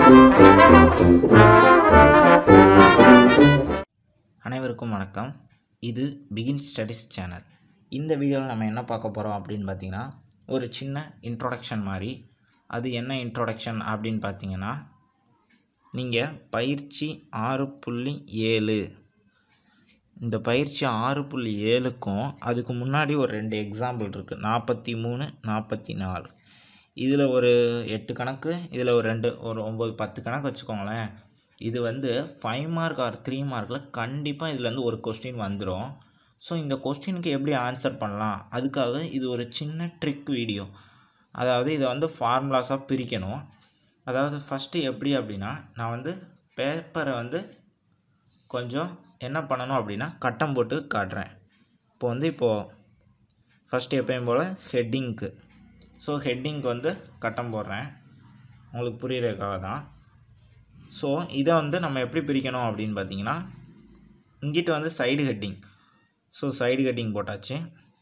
அனைவருக்கும் வணக்கம் இது பிகின் ஸ்டடிஸ் சேனல் இந்த வீடியோவில் நம்ம என்ன பார்க்க போகிறோம் அப்படின்னு பார்த்தீங்கன்னா ஒரு சின்ன இன்ட்ரோடக்ஷன் மாதிரி அது என்ன இன்ட்ரோடக்ஷன் அப்படின்னு பார்த்தீங்கன்னா நீங்கள் பயிற்சி ஆறு புள்ளி ஏழு இந்த பயிற்சி ஆறு புள்ளி ஏழுக்கும் அதுக்கு முன்னாடி ஒரு ரெண்டு எக்ஸாம்பிள் இருக்குது நாற்பத்தி மூணு நாற்பத்தி நாலு இதில் ஒரு எட்டு கணக்கு இதில் ஒரு ரெண்டு ஒரு ஒம்பது பத்து கணக்கு வச்சுக்கோங்களேன் இது வந்து ஃபைவ் மார்க் ஆர் த்ரீ மார்க்கில் கண்டிப்பாக இதுலேருந்து ஒரு கொஸ்டின் வந்துடும் ஸோ இந்த கொஸ்டினுக்கு எப்படி ஆன்சர் பண்ணலாம் அதுக்காக இது ஒரு சின்ன ட்ரிக் வீடியோ அதாவது இதை வந்து ஃபார்முலாஸாக பிரிக்கணும் அதாவது ஃபஸ்ட்டு எப்படி அப்படின்னா நான் வந்து பேப்பரை வந்து கொஞ்சம் என்ன பண்ணணும் அப்படின்னா கட்டம் போட்டு காட்டுறேன் இப்போ வந்து இப்போது ஃபஸ்ட்டு எப்பயும் போல் ஹெட்டிங்க்கு ஸோ ஹெட்டிங்க்கு வந்து கட்டம் போடுறேன் உங்களுக்கு புரியுறதுக்காக தான் ஸோ இதை வந்து நம்ம எப்படி பிரிக்கணும் அப்படின்னு பார்த்தீங்கன்னா இங்கிட்ட வந்து side heading so side heading போட்டாச்சு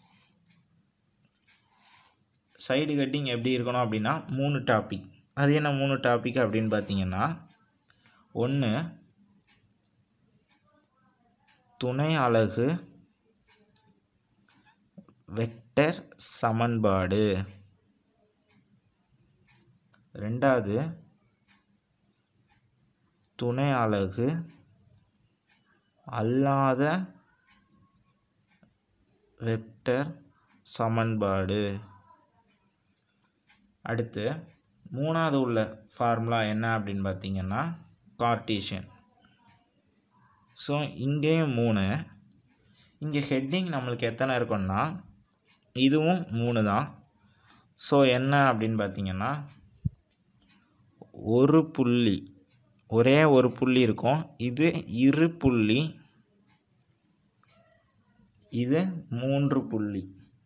சைடு ஹெட்டிங் எப்படி இருக்கணும் அப்படின்னா மூணு டாபிக் அது என்ன மூணு டாபிக் அப்படின்னு பார்த்தீங்கன்னா ஒன்று துணை அலகு வெக்டர் சமன்பாடு ரெண்டாவது துணை அலகு அல்லாத வெக்டர் சமன்பாடு அடுத்து மூணாவது உள்ள ஃபார்முலா என்ன அப்படின்னு பார்த்தீங்கன்னா கார்ட்டீஷியன் ஸோ இங்கேயும் மூணு இங்கே ஹெட்டிங் நம்மளுக்கு எத்தனை இருக்குன்னா இதுவும் மூணு தான் ஸோ என்ன அப்படின்னு பார்த்தீங்கன்னா ஒரு புள்ளி ஒரே ஒரு புள்ளி இருக்கும் இது இரு புள்ளி இது மூன்று புள்ளி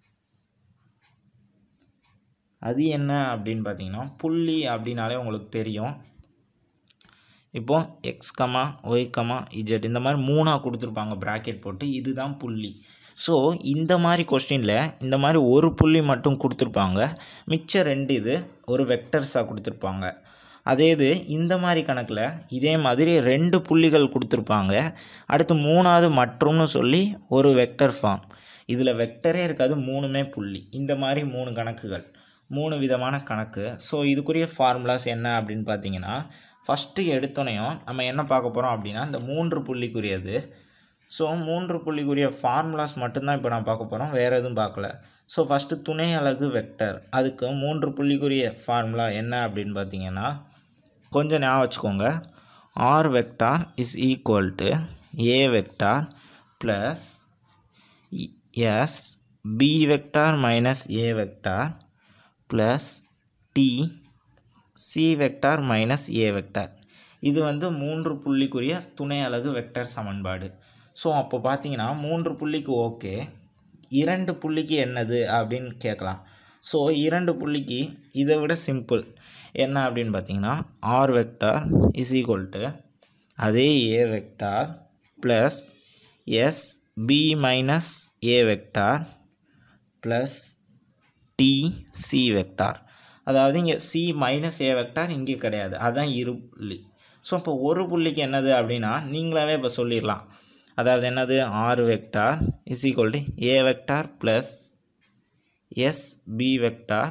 அது என்ன அப்படின்னு பார்த்தீங்கன்னா புள்ளி அப்படின்னாலே உங்களுக்கு தெரியும் இப்போ X comma Y comma Z இந்த மாதிரி மூணாக கொடுத்துருப்பாங்க ப்ராக்கெட் போட்டு இதுதான் புள்ளி ஸோ இந்த மாதிரி கொஸ்டினில் இந்த மாதிரி ஒரு புள்ளி மட்டும் கொடுத்துருப்பாங்க மிச்சம் ரெண்டு இது ஒரு வெக்டர்ஸாக கொடுத்துருப்பாங்க அதே இது இந்த மாதிரி கணக்கில் இதே மாதிரி ரெண்டு புள்ளிகள் கொடுத்துருப்பாங்க அடுத்து மூணாவது மற்றும்னு சொல்லி ஒரு வெக்டர் ஃபார்ம் இதில் வெக்டரே இருக்காது மூணுமே புள்ளி இந்த மாதிரி மூணு கணக்குகள் மூணு விதமான கணக்கு ஸோ இதுக்குரிய ஃபார்முலாஸ் என்ன அப்படின்னு பார்த்தீங்கன்னா ஃபஸ்ட்டு எடுத்தோனையும் நம்ம என்ன பார்க்க போகிறோம் அப்படின்னா இந்த மூன்று புள்ளிக்குரியது ஸோ மூன்று புள்ளிக்குரிய ஃபார்முலாஸ் மட்டும்தான் இப்போ நான் பார்க்க போகிறோம் வேறு எதுவும் பார்க்கல ஸோ ஃபஸ்ட்டு துணை அலகு வெக்டர் அதுக்கு மூன்று புள்ளிக்குரிய ஃபார்முலா என்ன அப்படின்னு பார்த்தீங்கன்னா கொஞ்சம் ஞாபகம் வச்சுக்கோங்க R vector is equal to A vector plus S B vector minus A vector plus T C vector minus A vector இது வந்து மூன்று புள்ளிக்குரிய துணை அலகு வெக்டர் சமன்பாடு ஸோ அப்போ பார்த்தீங்கன்னா மூன்று புள்ளிக்கு ஓகே இரண்டு புள்ளிக்கு என்னது அப்படின்னு கேட்கலாம் ஸோ இரண்டு புள்ளிக்கு இதை விட சிம்பிள் என்ன அப்படின்னு பார்த்தீங்கன்னா R vector is equal to அதே A vector plus S B minus A vector plus T C vector அதாவது இங்கே சி மைனஸ் ஏ வெக்டார் இங்கே கிடையாது அதுதான் இரு புள்ளி ஸோ இப்போ ஒரு புள்ளிக்கு என்னது அப்படின்னா நீங்களாவே இப்போ சொல்லிடலாம் அதாவது என்னது R vector is equal to A vector plus S B vector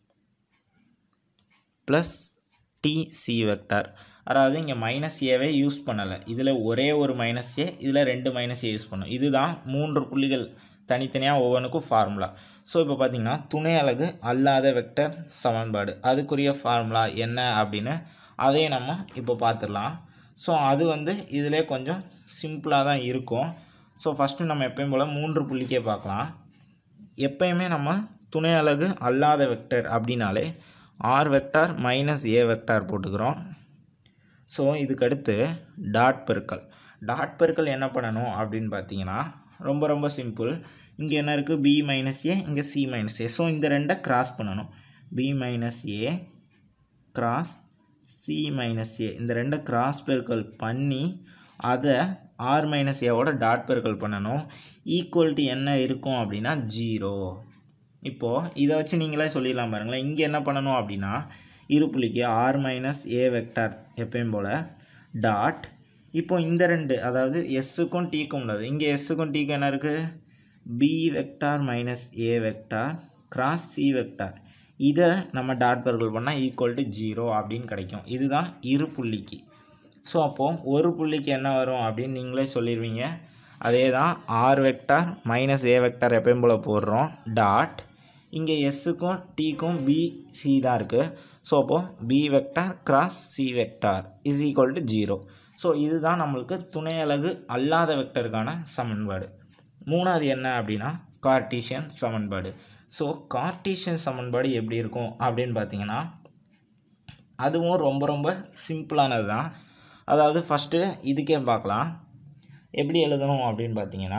plus T C vector அதாவது இங்கே மைனஸ் ஏவே யூஸ் பண்ணலை இதில் ஒரே ஒரு மைனஸ் ஏ இதில் ரெண்டு மைனஸ் ஏ யூஸ் பண்ணும் இதுதான் மூன்று புள்ளிகள் தனித்தனியாக ஒவ்வொன்றுக்கும் ஃபார்முலா ஸோ இப்போ பார்த்திங்கன்னா துணை அலகு அல்லாத வெக்டர் சமன்பாடு அதுக்குரிய ஃபார்முலா என்ன அப்படின்னு அதையும் நம்ம இப்போ பார்த்துடலாம் ஸோ அது வந்து இதிலே கொஞ்சம் சிம்பிளாக தான் இருக்கும் ஸோ ஃபஸ்ட்டு நம்ம எப்பயும் போல் மூன்று புள்ளிக்கே பார்க்கலாம் எப்பயுமே நம்ம துணை அலகு அல்லாத வெக்டர் அப்படின்னாலே R vector minus A vector போட்டுக்கிறோம் ஸோ இதுக்கடுத்து டாட் பெருக்கல் டாட் பெருக்கல் என்ன பண்ணணும் அப்படின்னு பார்த்தீங்கன்னா ரொம்ப ரொம்ப சிம்பிள் இங்கே என்ன இருக்குது பி மைனஸ் ஏ இங்கே சி மைனஸ் ஏ ஸோ இந்த ரெண்டை கிராஸ் பண்ணணும் B minus A cross C minus A இந்த ரெண்டை கிராஸ் பெருக்கல் பண்ணி அதை ஆர் மைனஸ் ஏவோட டாட் பெருக்கல் பண்ணணும் ஈக்குவல் டு என்ன இருக்கும் அப்படின்னா ஜீரோ இப்போது இதை வச்சு நீங்களே சொல்லிடலாம் பாருங்களேன் இங்கே என்ன பண்ணணும் அப்படின்னா இரு புள்ளிக்கு ஆர் மைனஸ் ஏ வெக்டார் எப்பயும் போல் டாட் இப்போ இந்த ரெண்டு அதாவது எஸ்ஸுக்கும் டீக்கும் உள்ளது இங்கே எஸ்ஸுக்கும் டீக்கும் என்ன இருக்குது B vector minus A vector cross C vector இதை நம்ம டாட் பெருக்கல் பண்ணால் ஈக்குவல் டு ஜீரோ அப்படின்னு கிடைக்கும் இதுதான் இரு புள்ளிக்கு ஸோ அப்போது ஒரு புள்ளிக்கு என்ன வரும் அப்படின்னு நீங்களே சொல்லிடுவீங்க அதே தான் R vector minus A vector எப்பயும் போல் போடுறோம் டாட் இங்கே எஸ்ஸுக்கும் டீக்கும் பி சி தான் இருக்குது ஸோ அப்போது B vector cross C vector is equal to zero so இதுதான் நம்மளுக்கு துணை அலகு அல்லாத வெக்டருக்கான சமன்பாடு மூணாவது என்ன அப்படின்னா கார்ட்டீஷியன் சமன்பாடு ஸோ கார்ட்டீஷியன் சமன்பாடு எப்படி இருக்கும் அப்படின்னு பார்த்தீங்கன்னா அதுவும் ரொம்ப ரொம்ப சிம்பிளானது தான் அதாவது ஃபஸ்ட்டு இதுக்கே பார்க்கலாம் எப்படி எழுதணும் அப்படின்னு பார்த்தீங்கன்னா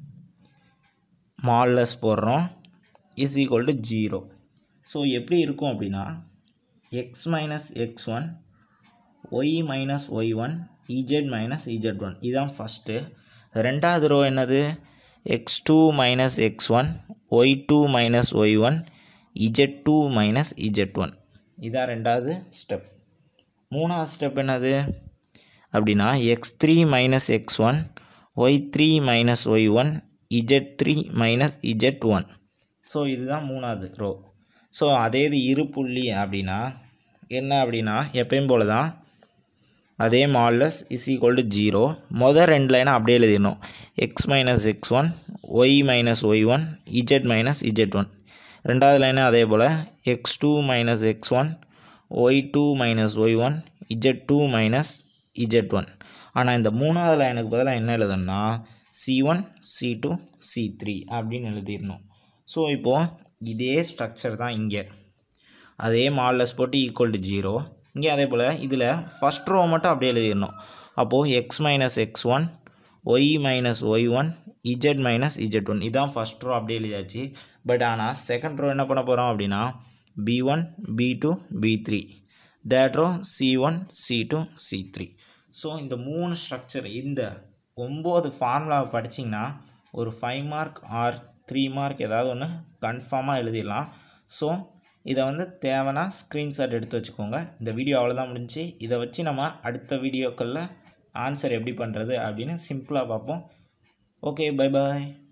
மால்லஸ் போடுறோம் is equal to zero so எப்படி இருக்கும் அப்படின்னா X minus X one Y minus Y one Z minus Z one இதுதான் ஃபஸ்ட்டு ரெண்டாவது ரோ என்னது X two minus X one Y two minus Y one Z two minus Z one இதான் ரெண்டாவது step மூணாவது step என்னது அப்படின்னா X three minus X one Y three minus Y one Z three minus Z one so இதுதான் மூணாவது row so அதே இது இரு புள்ளி அப்படின்னா என்ன அப்படின்னா எப்பயும் போல தான் அதே மால்லஸ் இஸ் ஈக்குவல் டு ஜீரோ மொதல் ரெண்டு லைனை அப்படியே எழுதிடணும் X minus X one Y minus Y one Z minus Z one ரெண்டாவது லைனு அதே போல் X two minus X one Y two minus Y one Z two minus Z one ஆனால் இந்த மூணாவது லைனுக்கு பதிலாக என்ன எழுதணும்னா C one C two C three அப்படின்னு எழுதிடணும் ஸோ இப்போது இதே ஸ்ட்ரக்சர் தான் இங்கே அதே மால்லஸ் போட்டு ஈக்குவல் டு ஜீரோ இங்கே அதே போல் இதில் ஃபஸ்ட் ரோ மட்டும் அப்படியே எழுதிடணும் அப்போது X minus X one Y minus Y one Z minus Z one இதான் ஃபஸ்ட் ரோ அப்படியே எழுதியாச்சு பட் ஆனால் செகண்ட் ரோ என்ன பண்ண போகிறோம் அப்படின்னா B one B two B three that row C one C two C three so இந்த மூணு ஸ்ட்ரக்சர் இந்த ஒம்பது ஃபார்முலாவை படிச்சிங்கன்னா ஒரு five mark or three mark ஏதாவது ஒன்று கன்ஃபார்மாக எழுதிடலாம் ஸோ இதை வந்து தேவைன்னா ஸ்க்ரீன்ஷாட் எடுத்து வச்சுக்கோங்க இந்த வீடியோ அவ்வளோதான் முடிஞ்சு இதை வச்சு நம்ம அடுத்த வீடியோக்களில் ஆன்சர் எப்படி பண்ணுறது அப்படின்னு சிம்பிளாக பார்ப்போம் ஓகே பை பாய்